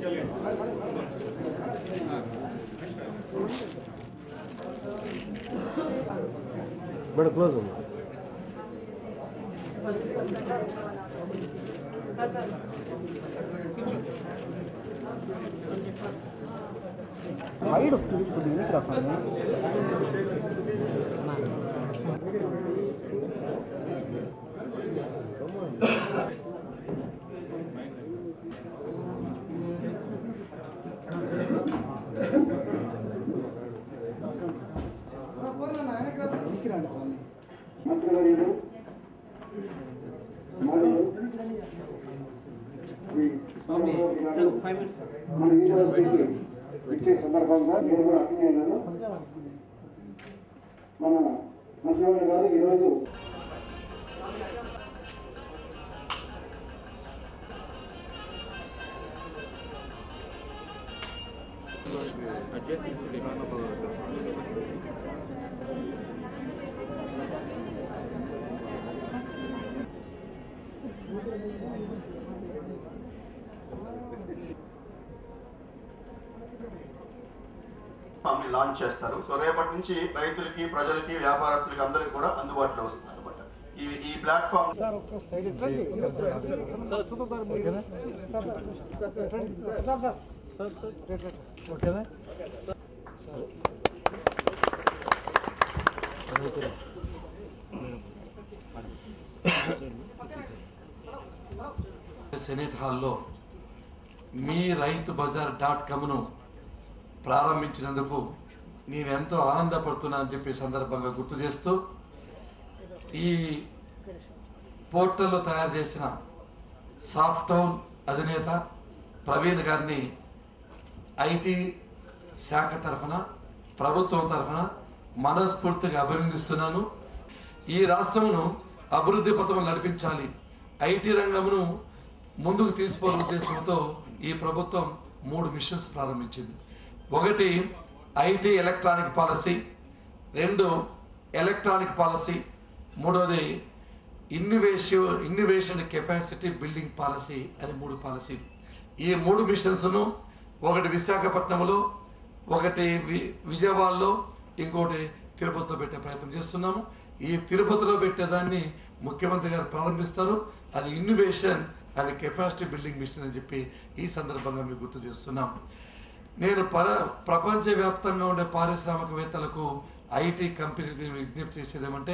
Madam close ఉంది wide వస్తుంది కొద్దిగా వెనక్కి రా స్వామి వెనక్కి రండి స్వామి మంత్రివర్యులు మరియు శ్రీ మన యూనివర్సిటీకి ఇచ్చే సందర్భంగా నేను కూడా అభినందనలు మన మంత్రివర్య గారు ఈరోజు ఫామ్ని లాంచ్ చేస్తారు సో రేపటి నుంచి రైతులకి ప్రజలకి వ్యాపారస్తులకి అందరికి కూడా అందుబాటులో వస్తుంది అనమాట ఈ ఈ ప్లాట్ఫామ్ సార్ ఒక్క సైడ్ రండి చూద్దాం మీరు. Sir, sir. ఓకేనా సెనేట్ హాల్లో మీ రైతు బజార్ డాట్ కామ్ను ప్రారంభించినందుకు నేను ఎంతో ఆనందపడుతున్నానని చెప్పే సందర్భంగా గుర్తు చేస్తూ ఈ పోర్టల్లో తయారు చేసిన సాఫ్ట్ టౌన్ అధినేత ప్రవీణ్ గారిని ఐటీ శాఖ తరఫున ప్రభుత్వం తరఫున మనస్ఫూర్తిగా అభినందిస్తున్నాను ఈ రాష్ట్రమును అభివృద్ధి పథం నడిపించాలి ఐటీ రంగమును ముందుకు తీసుకోవాలనే ఉద్దేశంతో ఈ ప్రభుత్వం మూడు మిషన్స్ ప్రారంభించింది ఒకటి ఐటీ ఎలక్ట్రానిక్ పాలసీ రెండు ఎలక్ట్రానిక్ పాలసీ మూడోది innovation innovation capacity building policy అని మూడు పాలసీలు ఈ మూడు మిషన్స్ను ఒకటి విశాఖపట్నంలో ఒకటి వి విజయవాడలో ఇంకోటి తిరుపతిలో పెట్టే ప్రయత్నం చేస్తున్నాము ఈ తిరుపతిలో పెట్టేదాన్ని ముఖ్యమంత్రి గారు ప్రారంభిస్తారు అది innovation and capacity building mission అని చెప్పి ఈ సందర్భంగా మీకు గుర్తు చేస్తున్నాం నేను పర ప్రపంచవ్యాప్తంగా ఉండే పారిశ్రామికవేత్తలకు ఐటీ కంపెనీకి విజ్ఞప్తి చేసేది ఏమంటే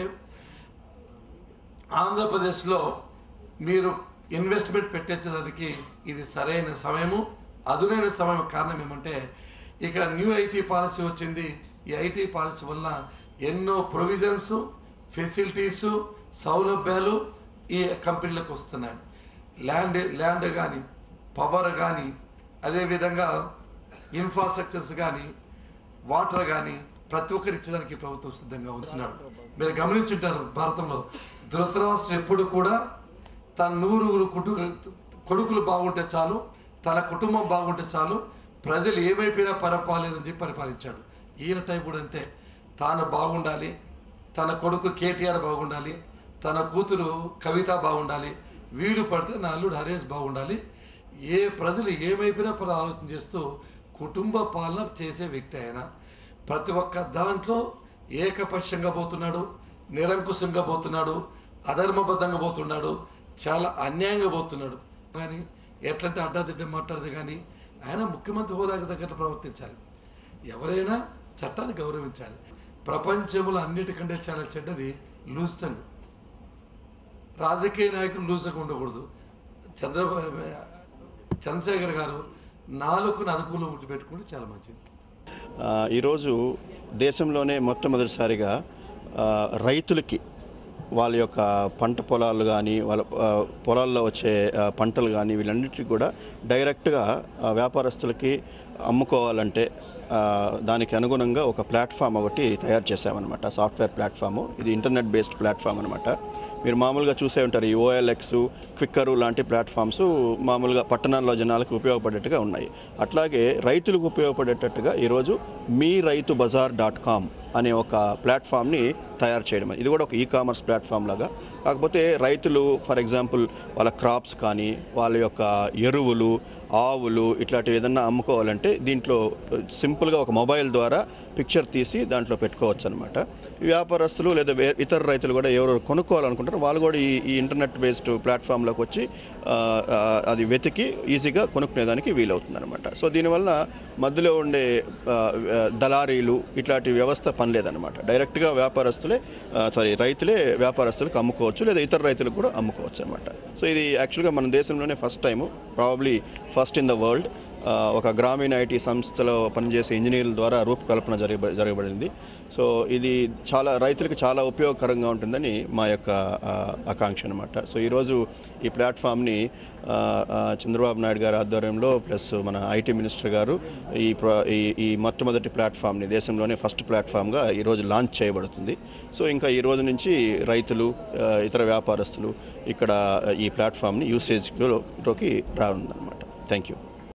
ఆంధ్రప్రదేశ్లో మీరు ఇన్వెస్ట్మెంట్ పెట్టించడానికి ఇది సరైన సమయము అదునైన సమయం కారణం ఏమంటే ఇక్కడ న్యూ ఐటీ పాలసీ వచ్చింది ఈ ఐటీ పాలసీ వల్ల ఎన్నో ప్రొవిజన్స్ ఫెసిలిటీస్ సౌలభ్యాలు ఈ కంపెనీలకు వస్తున్నాయి ల్యాండ్ ల్యాండ్ కానీ పవర్ కానీ అదేవిధంగా ఇన్ఫ్రాస్ట్రక్చర్స్ కానీ వాటర్ కానీ ప్రతి ఒక్కరు ఇచ్చడానికి ప్రభుత్వం సిద్ధంగా ఉంటున్నాడు మీరు గమనించుంటారు భారతంలో ధృతరాష్ట్రం ఎప్పుడు కూడా తన నూరుగురు కుటు కొడుకులు బాగుంటే చాలు తన కుటుంబం బాగుంటే చాలు ప్రజలు ఏమైపోయినా పరపాలేదని చెప్పి పరిపాలించాడు ఈయన టైప్ కూడా అంతే తాను బాగుండాలి తన కొడుకు కేటీఆర్ బాగుండాలి తన కూతురు కవిత బాగుండాలి వీలు పడితే నా అల్లుడు హరేష్ బాగుండాలి ఏ ప్రజలు ఏమైపోయినా పర ఆలోచన చేస్తూ కుటుంబ పాలన చేసే వ్యక్తి ఆయన ప్రతి ఒక్క దాంట్లో ఏకపక్షంగా పోతున్నాడు నిరంకుశంగా పోతున్నాడు అధర్మబద్ధంగా పోతున్నాడు చాలా అన్యాయంగా పోతున్నాడు కానీ ఎట్లంటే అడ్డాదిడ్డ మాట్లాడదు కానీ ఆయన ముఖ్యమంత్రి హోదాకి తగ్గట్టు ప్రవర్తించాలి ఎవరైనా చట్టాన్ని గౌరవించాలి ప్రపంచంలో అన్నిటికంటే చాలా చెడ్డది లూజ్ టంగ్ రాజకీయ నాయకులు లూజ్గా ఉండకూడదు చంద్రబాబు చంద్రశేఖర్ గారు నాలుగును అదుపులో ముట్టి పెట్టుకుంటే చాలా మంచిది ఆ, ఈరోజు దేశంలోనే మొట్టమొదటిసారిగా ఆ, రైతులకి వాళ్ళ యొక్క పంట పొలాలు కానీ వాళ్ళ ఆ, పొలాల్లో వచ్చే ఆ, పంటలు కానీ వీళ్ళన్నిటికీ కూడా డైరెక్ట్గా ఆ, వ్యాపారస్తులకి అమ్ముకోవాలంటే ఆ, దానికి అనుగుణంగా ఒక ప్లాట్ఫామ్ ఒకటి తయారు చేసామన్నమాట సాఫ్ట్వేర్ ప్లాట్ఫామ్ ఇది ఇంటర్నెట్ బేస్డ్ ప్లాట్ఫామ్ అనమాట మీరు మామూలుగా చూసే ఉంటారు ఈ ఓఎల్ఎక్స్ క్విక్కరు లాంటి ప్లాట్ఫామ్స్ మామూలుగా పట్టణాల్లో జనాలకు ఉపయోగపడేట్టుగా ఉన్నాయి అట్లాగే రైతులకు ఉపయోగపడేటట్టుగా ఈరోజు మీ రైతు బజార్ డాట్ కామ్ అనే ఒక ప్లాట్ఫామ్ని తయారు చేయడం ఇది కూడా ఒక ఈ కామర్స్ ప్లాట్ఫామ్ లాగా కాకపోతే రైతులు ఫర్ ఎగ్జాంపుల్ వాళ్ళ క్రాప్స్ కానీ వాళ్ళ యొక్క ఎరువులు ఆవులు ఇట్లాంటివి ఏదన్నా అమ్ముకోవాలంటే దీంట్లో సింపుల్గా ఒక మొబైల్ ద్వారా పిక్చర్ తీసి దాంట్లో పెట్టుకోవచ్చు అనమాట వ్యాపారస్తులు లేదా వే ఇతర రైతులు కూడా ఎవరు కొనుక్కోవాలనుకుంటారో వాళ్ళు కూడా ఈ ఈ ఇంటర్నెట్ బేస్డ్ ప్లాట్ఫామ్లోకి వచ్చి ఆ, ఆ, అది వెతికి ఈజీగా కొనుక్కునేదానికి వీలవుతుంది అనమాట సో దీనివల్ల మధ్యలో ఉండే ఆ, ఆ, దళారీలు ఇట్లాంటి వ్యవస్థ పనిలేదన్నమాట డైరెక్ట్గా వ్యాపారస్తులే సారీ రైతులే వ్యాపారస్తులకు అమ్ముకోవచ్చు లేదా ఇతర రైతులకు కూడా అమ్ముకోవచ్చు అనమాట సో ఇది యాక్చువల్గా మన దేశంలోనే first time probably first in the world ఒక గ్రామీణ ఐటీ సంస్థలో పనిచేసే ఇంజనీర్ల ద్వారా రూపకల్పన జరగబ జరగబడింది సో ఇది చాలా రైతులకు చాలా ఉపయోగకరంగా ఉంటుందని మా యొక్క ఆ, ఆకాంక్ష అనమాట సో ఈరోజు ఈ ప్లాట్ఫామ్ని ఆ, ఆ, చంద్రబాబు నాయుడు గారి ఆధ్వర్యంలో ప్లస్ మన ఐటీ మినిస్టర్ గారు ఈ ప్ర- ఈ ఈ మొట్టమొదటి ప్లాట్ఫామ్ని దేశంలోనే ఫస్ట్ ప్లాట్ఫామ్గా ఈరోజు లాంచ్ చేయబడుతుంది సో ఇంకా ఈ రోజు నుంచి రైతులు ఆ, ఇతర వ్యాపారస్తులు ఇక్కడ ఈ ప్లాట్ఫామ్ని యూసేజ్లోకి రానుందన్నమాట థ్యాంక్ యూ